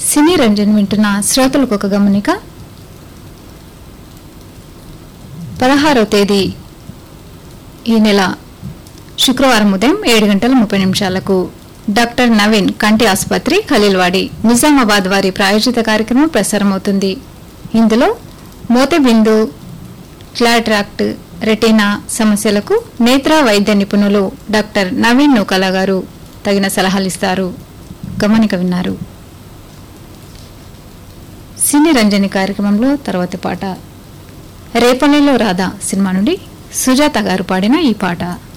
సినీ రంజన్ వింటున్న శ్రోతలకు ఒక గమనిక పదహారవ తేదీ ఈ నెల శుక్రవారం ఉదయం ఏడు గంటల ముప్పై నిమిషాలకు డాక్టర్ నవీన్ కంటి ఆసుపత్రి ఖలీల్వాడి నిజామాబాద్ వారి ప్రాయోజిత కార్యక్రమం ప్రసారమవుతుంది ఇందులో మోతబిందు క్లాట్రాక్ట్ రెటీనా సమస్యలకు నేత్ర వైద్య నిపుణులు డాక్టర్ నవీన్ నూకల గారు తగిన సలహాలు ఇస్తారు గమనిక విన్నారు సినీ రంజని కార్యక్రమంలో తర్వాతి పాట రేపల్లెలో రాధా సినిమా నుండి సుజాత గారు పాడిన ఈ పాట